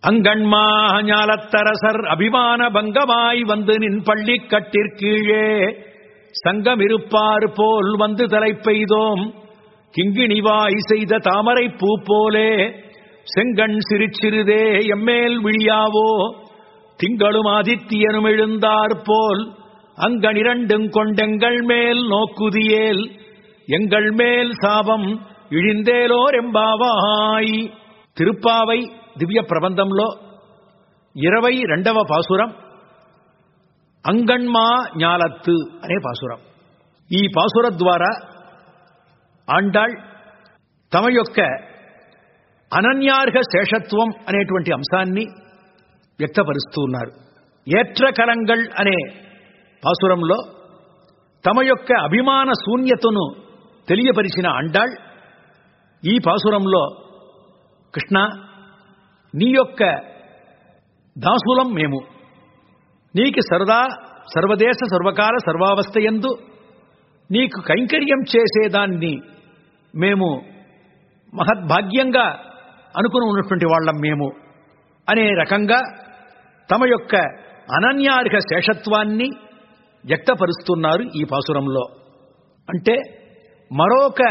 அங்கண்மா ஞாலத்தரசர் அபிமான பங்கமாய் வந்து நின் பள்ளி கட்டிற்கீழே சங்கம் இருப்பார் போல் வந்து தலை பெய்தோம் கிங்கிணிவாய் செய்த தாமரை பூ போலே செங்கண் சிறுச்சிறுதே எம்மேல் விழியாவோ திங்களும் ஆதித்யனும் எழுந்தார் போல் அங்கனிரண்டும் கொண்டெங்கள் மேல் நோக்குதியேல் எங்கள் மேல் சாபம் ఇళిందేలోర్ ఎంబావాయి తిరుప్పావై దివ్య ప్రబంధంలో ఇరవై రెండవ పాసురం అంగణ్మా ஞாலத்து అనే పాసురం ఈ పాసుర ద్వారా ఆండాళ్ తమ యొక్క అనన్యార్హ శేషత్వం అనేటువంటి అంశాన్ని వ్యక్తపరుస్తూ ఉన్నారు ఏట్రకలంగళ్ అనే పాసురంలో తమ యొక్క అభిమాన శూన్యతను తెలియపరిచిన అండాళ్ ఈ పాసురంలో కృష్ణ నీ యొక్క దాసులం మేము నీకు సరదా సర్వదేశ సర్వకాల సర్వావస్థయందు నీకు కైంకర్యం చేసేదాన్ని మేము మహద్భాగ్యంగా అనుకుని ఉన్నటువంటి వాళ్ళం మేము అనే రకంగా తమ యొక్క అనన్యార్హ శేషత్వాన్ని వ్యక్తపరుస్తున్నారు ఈ పాసురంలో అంటే మరొక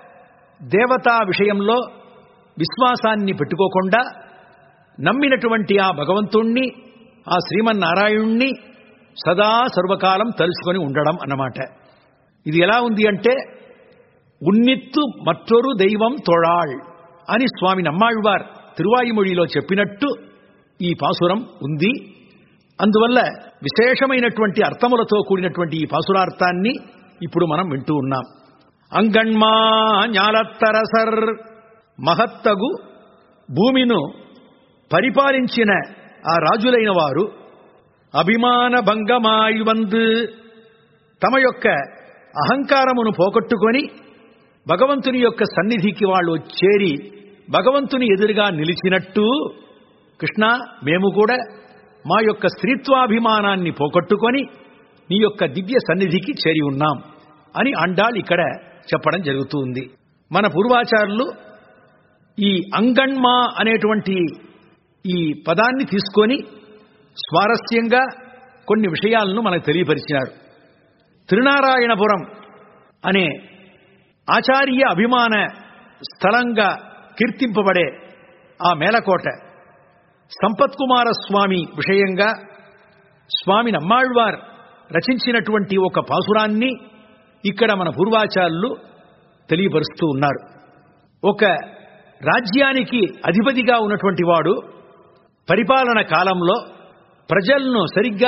దేవతా విషయంలో విశ్వాసాన్ని పెట్టుకోకుండా నమ్మినటువంటి ఆ భగవంతుణ్ణి ఆ శ్రీమన్నారాయణుణ్ణి సదా సర్వకాలం తలుచుకొని ఉండడం అన్నమాట ఇది ఎలా ఉంది అంటే ఉన్నిత్తు మற்றొరు దైవం తొళాళ్ అని స్వామి నమ్మాళ్వార్ తిరువాయిమొழிలో చెప్పినట్టు ఈ పాసురం ఉంది అందువల్ల విశేషమైనటువంటి అర్థములతో కూడినటువంటి ఈ పాసురార్థాన్ని ఇప్పుడు మనం వింటూ ఉన్నాం అంగణ్మా ஞாலத்தரசர் మహత్తగు భూమిను పరిపాలించిన ఆ రాజులైన వారు అభిమాన భంగమాయి వందు తమ యొక్క అహంకారమును పోగొట్టుకొని భగవంతుని యొక్క సన్నిధికి వాళ్ళు చేరి భగవంతుని ఎదురుగా నిలిచినట్టు కృష్ణ మేము కూడా మా యొక్క స్త్రీత్వాభిమానాన్ని పోగొట్టుకొని నీ యొక్క దివ్య సన్నిధికి చేరి ఉన్నాం అని అండాల్ ఇక్కడ చెప్పడం జరుగుతుంది మన పూర్వాచారులు ఈ అంగణ్మా అనేటువంటి ఈ పదాన్ని తీసుకొని స్వారస్యంగా కొన్ని విషయాలను మనకు తెలియపరిచినారు తిరునారాయణపురం అనే ఆచార్య అభిమాన స్థలంగా కీర్తింపబడే ఆ మేలకోట సంపత్కుమార స్వామి విషయంగా స్వామి నమ్మాళ్వార్ రచించినటువంటి ఒక పాసురాన్ని ఇక్కడ మన పూర్వాచారులు తెలియపరుస్తూ ఉన్నారు ఒక రాజ్యానికి అధిపతిగా ఉన్నటువంటి వాడు పరిపాలన కాలంలో ప్రజలను సరిగ్గా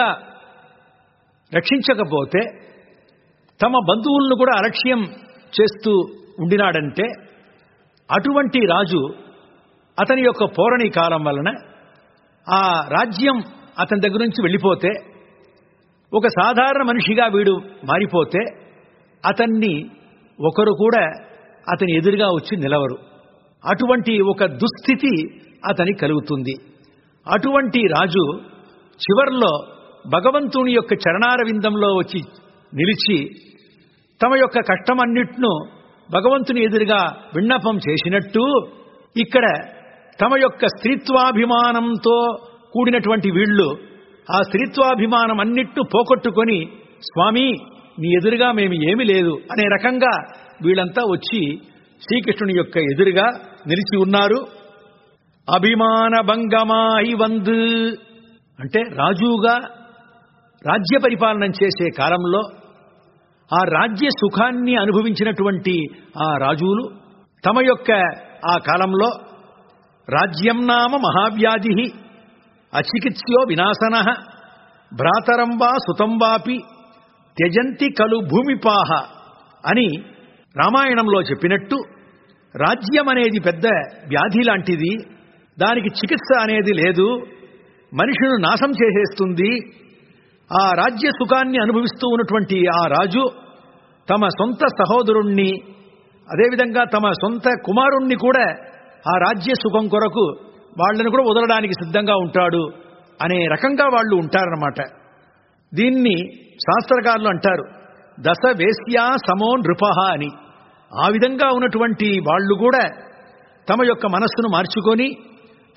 రక్షించకపోతే తమ బంధువులను కూడా అలక్ష్యం చేస్తూ ఉండినాడంటే అటువంటి రాజు అతని యొక్క పౌరణి కాలం వలన ఆ రాజ్యం అతని దగ్గర నుంచి వెళ్ళిపోతే ఒక సాధారణ మనిషిగా వీడు మారిపోతే అతన్ని ఒకరు కూడా అతని ఎదురుగా వచ్చి నిలవరు అటువంటి ఒక దుస్థితి అతని కలుగుతుంది అటువంటి రాజు చివర్లో భగవంతుని యొక్క చరణారవిందంలో వచ్చి నిలిచి తమ యొక్క కష్టమన్నిట్ను భగవంతుని ఎదురుగా విన్నపం చేసినట్టు ఇక్కడ తమ యొక్క స్త్రీత్వాభిమానంతో కూడినటువంటి వీళ్ళు ఆ స్త్రీత్వాభిమానం అన్నిట్ను పోగొట్టుకొని స్వామి నీ ఎదురుగా మేము ఏమీ లేదు అనే రకంగా వీళ్ళంతా వచ్చి శ్రీకృష్ణుని యొక్క ఎదురుగా నిలిచి ఉన్నారు అభిమాన భంగమాయి వందు అంటే రాజుగా రాజ్య పరిపాలన చేసే కాలంలో ఆ రాజ్య సుఖాన్ని అనుభవించినటువంటి ఆ రాజులు తమ యొక్క ఆ కాలంలో రాజ్యం నామ మహావ్యాధి అచికిత్స్యో వినాశన భ్రాతరం వా సుతం వాపి త్యజంతి కలు భూమిపాహ అని రామాయణంలో చెప్పినట్టు రాజ్యం అనేది పెద్ద వ్యాధి లాంటిది దానికి చికిత్స అనేది లేదు మనిషిని నాశం చేసేస్తుంది ఆ రాజ్య సుఖాన్ని అనుభవిస్తూ ఉన్నటువంటి ఆ రాజు తమ సొంత సహోదరుణ్ణి అదేవిధంగా తమ సొంత కుమారుణ్ణి కూడా ఆ రాజ్య సుఖం కొరకు వాళ్ళని కూడా వదలడానికి సిద్ధంగా ఉంటాడు అనే రకంగా వాళ్ళు ఉంటారన్నమాట దీన్ని శాస్త్రకారులు అంటారు దశ వేశ్యా సమో నృపహ అని ఆ విధంగా ఉన్నటువంటి వాళ్ళు కూడా తమ యొక్క మనస్సును మార్చుకొని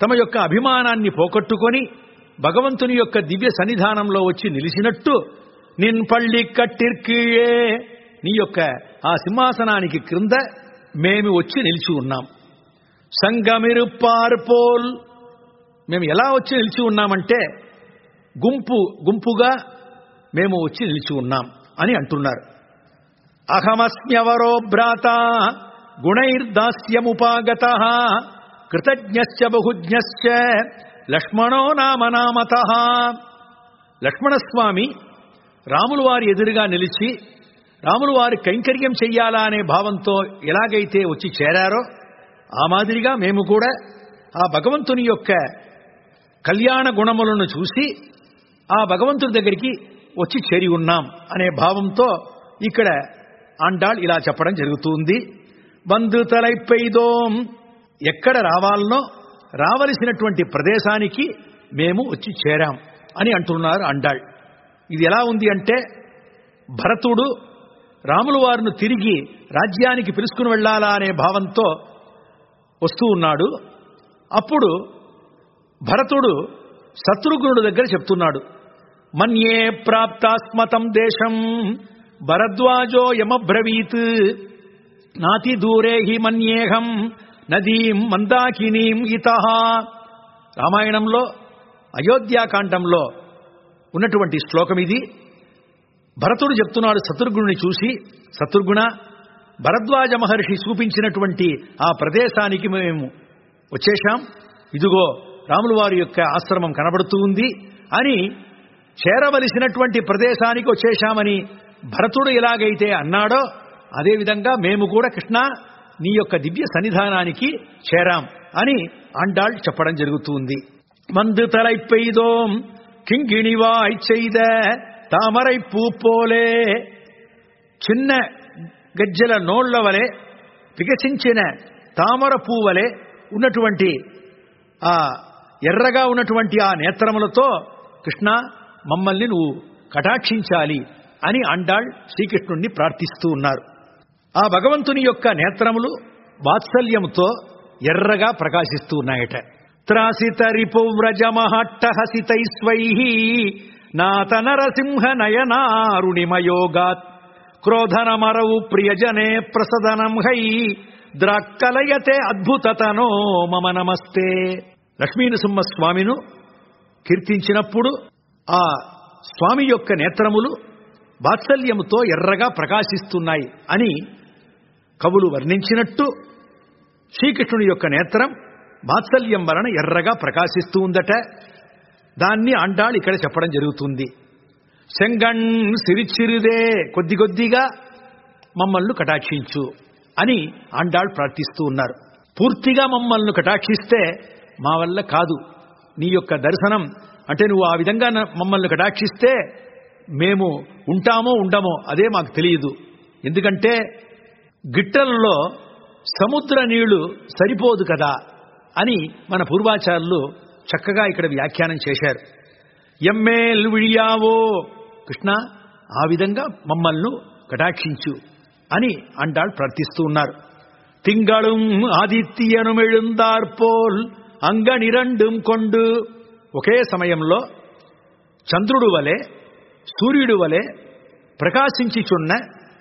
తమ యొక్క అభిమానాన్ని పోగొట్టుకొని భగవంతుని యొక్క దివ్య సన్నిధానంలో వచ్చి నిలిచినట్టు నిన్ పళ్ళి కట్టిర్కీయే నీ యొక్క ఆ సింహాసనానికి క్రింద మేము వచ్చి నిలిచి ఉన్నాం సంగమిరుప్పార్పోల్ మేము ఎలా వచ్చి నిలిచి ఉన్నామంటే గుంపు గుంపుగా మేము వచ్చి నిలిచి ఉన్నాం అని అంటున్నారు అహమస్మ్యవరో భ్రాత గుణైర్దాస్యముపాగత కృతజ్ఞశ్చ బహుజ్ఞశ్చ లక్ష్మణో నామ నామత లక్ష్మణస్వామి రాములు వారి ఎదురుగా నిలిచి రాములు వారి కైంకర్యం చెయ్యాలా అనే భావంతో ఎలాగైతే వచ్చి చేరారో ఆ మాదిరిగా మేము కూడా ఆ భగవంతుని యొక్క కళ్యాణ గుణములను చూసి ఆ భగవంతుడి దగ్గరికి వచ్చి చేరి ఉన్నాం అనే భావంతో ఇక్కడ ఆండాళ్ ఇలా చెప్పడం జరుగుతుంది బంధుతలైపైదోం ఎక్కడ రావాలనో రావలసినటువంటి ప్రదేశానికి మేము వచ్చి చేరాం అని అంటున్నారు అండాళ్ ఇది ఎలా ఉంది అంటే భరతుడు రాముల వారిని తిరిగి రాజ్యానికి పిలుచుకుని వెళ్ళాలా అనే భావంతో వస్తూ ఉన్నాడు అప్పుడు భరతుడు శత్రుఘ్నుడు దగ్గర చెప్తున్నాడు మన్యే ప్రాప్తాస్మతం దేశం భరద్వాజో యమబ్రవీత్ నాతి దూరే హి మన్యేహం నదీం మందాకినీం ఇత రామాయణంలో అయోధ్యాకాండంలో ఉన్నటువంటి శ్లోకం ఇది భరతుడు చెప్తున్నాడు శత్రుఘ్నుని చూసి శత్రుఘ్న భరద్వాజ మహర్షి చూపించినటువంటి ఆ ప్రదేశానికి మేము వచ్చేశాం ఇదిగో రాముల వారి యొక్క ఆశ్రమం కనబడుతూ ఉంది అని చేరవలసినటువంటి ప్రదేశానికి వచ్చేశామని భరతుడు ఎలాగైతే అన్నాడో అదేవిధంగా మేము కూడా కృష్ణ నీ యొక్క దివ్య సన్నిధానానికి చేరాం అని అండాళ్ చెప్పడం జరుగుతుంది మందు తలై పెయ్దోం కింగిణివాయ్ செய்த తామరై పూపోలే చిన్న గజ్జల నోళ్ల వలె వికసించిన తామర పువ్వలే ఉన్నటువంటి ఆ ఎర్రగా ఉన్నటువంటి ఆ నేత్రములతో కృష్ణ మమ్మల్ని నువ్వు కటాక్షించాలి అని అండాళ్ శ్రీకృష్ణుణ్ణి ప్రార్థిస్తూ ఉన్నారు ఆ భగవంతుని యొక్క నేత్రములు వాత్సల్యముతో ఎర్రగా ప్రకాశిస్తూ ఉన్నాయట త్రాసిత రిపువ్రజమహట్టహసితైస్వై నాత నరసింహ నయనారుణిమయోగాత్ క్రోధనమరవు ప్రియజనే ప్రసదనం హై ద్రాక్కలయతే అద్భుతతనో మమ నమస్తే లక్ష్మీనృసింహ స్వామిను కీర్తించినప్పుడు ఆ స్వామి యొక్క నేత్రములు వాత్సల్యముతో ఎర్రగా ప్రకాశిస్తున్నాయి అని కవులు వర్ణించినట్టు శ్రీకృష్ణుని యొక్క నేత్రం వాత్సల్యం వలన ఎర్రగా ప్రకాశిస్తూ ఉందట దాన్ని అండాళ్ళు ఇక్కడ చెప్పడం జరుగుతుంది సెంగణ్ సిరిచిరిదే కొద్ది కొద్దిగా మమ్మల్ని కటాక్షించు అని అండాళ్ ప్రార్థిస్తూ ఉన్నారు పూర్తిగా మమ్మల్ని కటాక్షిస్తే మా వల్ల కాదు నీ యొక్క దర్శనం అంటే నువ్వు ఆ విధంగా న- మమ్మల్ని కటాక్షిస్తే మేము ఉంటామో ఉండమో అదే మాకు తెలియదు ఎందుకంటే గిట్టలలో సముద్ర నీళ్లు సరిపోదు కదా అని మన పూర్వాచారులు చక్కగా ఇక్కడ వ్యాఖ్యానం చేశారు ఎమ్మేల్ విడియావో కృష్ణ ఆ విధంగా మమ్మల్ని కటాక్షించు అని అంటాడు ప్రార్థిస్తూ ఉన్నారు తింగళం ఆదిత్యను మెழுந்தாర్పోల్ అంగనిరండుం కొండు ఒకే సమయంలో చంద్రుడు వలె సూర్యుడు వలె ప్రకాశించిచున్న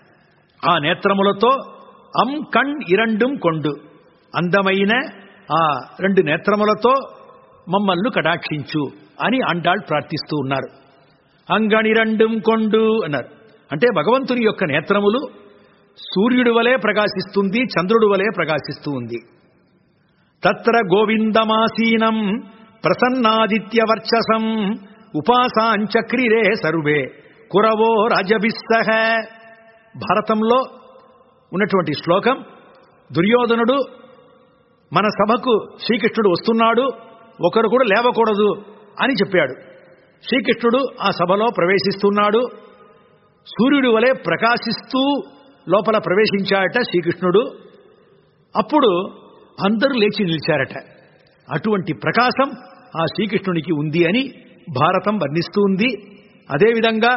ఆ నేత్రములతో అం కణ్ ఇరండుం కొండు అందమైన ఆ రెండు నేత్రములతో మమ్మల్ని కటాక్షించు అని అండాళ్ ప్రార్థిస్తూ ఉన్నారు అంగణిరండుం కొండు అన్నారు అంటే భగవంతుని యొక్క నేత్రములు సూర్యుడు వలె ప్రకాశిస్తుంది చంద్రుడు వలె ప్రకాశిస్తూ ఉంది తత్ర గోవిందమాసీనం ప్రసన్నాదిత్యవర్చసం ఉపాసాంచక్రిరే సర్వే కురవో రాజభిస్సహ భారతంలో ఉన్నటువంటి శ్లోకం దుర్యోధనుడు మన సభకు శ్రీకృష్ణుడు వస్తున్నాడు ఒకరు కూడా లేవకూడదు అని చెప్పాడు శ్రీకృష్ణుడు ఆ సభలో ప్రవేశిస్తున్నాడు సూర్యుడి వలె ప్రకాశిస్తూ లోపల ప్రవేశించాడట శ్రీకృష్ణుడు అప్పుడు అందరూ లేచి నిలిచారట అటువంటి ప్రకాశం ఆ శ్రీకృష్ణునికి ఉంది అని భారతం వర్ణిస్తూ ఉంది అదేవిధంగా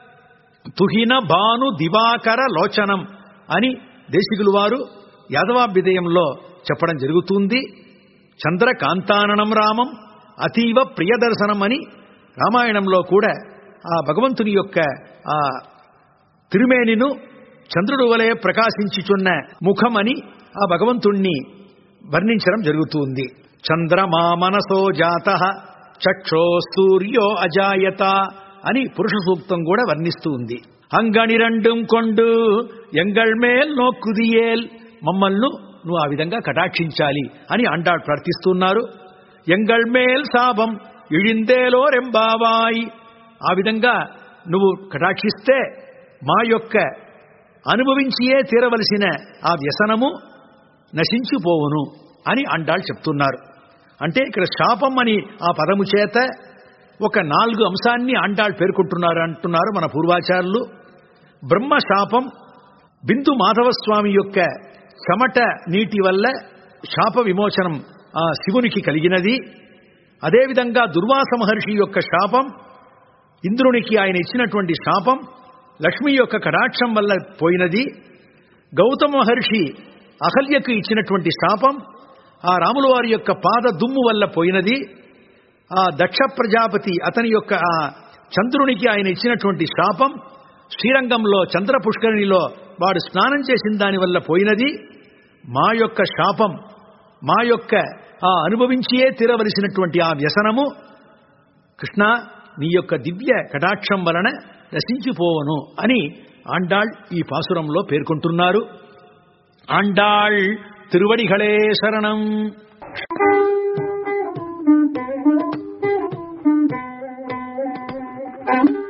తుహిన భాను దివాకర లోచనం అని దేశికులు వారు యాదవాభ్యుదయంలో చెప్పడం జరుగుతుంది చంద్రకాంతాననం రామం అతీవ ప్రియదర్శనం అని రామాయణంలో కూడా ఆ భగవంతుని యొక్క ఆ తిరుమేనిను చంద్రుడు వలె ప్రకాశించుచున్న ముఖమని ఆ భగవంతుణ్ణి వర్ణించడం జరుగుతుంది చంద్రమా మనసో జాత చక్షో సూర్యో అజాయత అని పురుష సూక్తం కూడా వర్ణిస్తూ ఉంది అంగణి రెండుం కొండు ఎంగళ్ మేల్ నోక్కుదియేల్ మమ్మల్ని నువ్వు ఆ విధంగా కటాక్షించాలి అని అంటాడు ప్రార్థిస్తున్నారు ఎంగళ్ మేల్ సాభం ఇழிందేలో రెంబావాయి ఆ విధంగా నువ్వు కటాక్షిస్తే మా యొక్క అనుభవించియే తీరవలసిన ఆ వ్యసనము నశించిపోవును అని అండాళ్ళు చెప్తున్నారు అంటే ఇక్కడ శాపం అని ఆ పదము చేత ఒక నాలుగు అంశాన్ని అండాళ్ళు పేర్కొంటున్నారు అంటున్నారు మన పూర్వాచారులు బ్రహ్మ శాపం బిందు మాధవస్వామి యొక్క చెమట నీటి వల్ల శాప విమోచనం ఆ శివునికి కలిగినది అదేవిధంగా దుర్వాస మహర్షి యొక్క శాపం ఇంద్రునికి ఆయన ఇచ్చినటువంటి శాపం లక్ష్మి యొక్క కటాక్షం వల్ల పోయినది గౌతమ మహర్షి అహల్యకు ఇచ్చినటువంటి శాపం ఆ రాముల వారి యొక్క పాద దుమ్ము వల్ల పోయినది ఆ దక్ష ప్రజాపతి అతని యొక్క ఆ చంద్రునికి ఆయన ఇచ్చినటువంటి శాపం శ్రీరంగంలో చంద్ర పుష్కరిణిలో వాడు స్నానం చేసిన దాని వల్ల పోయినది మా యొక్క శాపం మా యొక్క ఆ అనుభవించియే తీరవలసినటువంటి ఆ వ్యసనము కృష్ణ నీ యొక్క దివ్య కటాక్షం వలన నశించిపోవను అని ఆండాళ్ ఈ పాసురంలో పేర్కొంటున్నారు ఆండాళ్ తిరువడిகளே శరణం Thank you.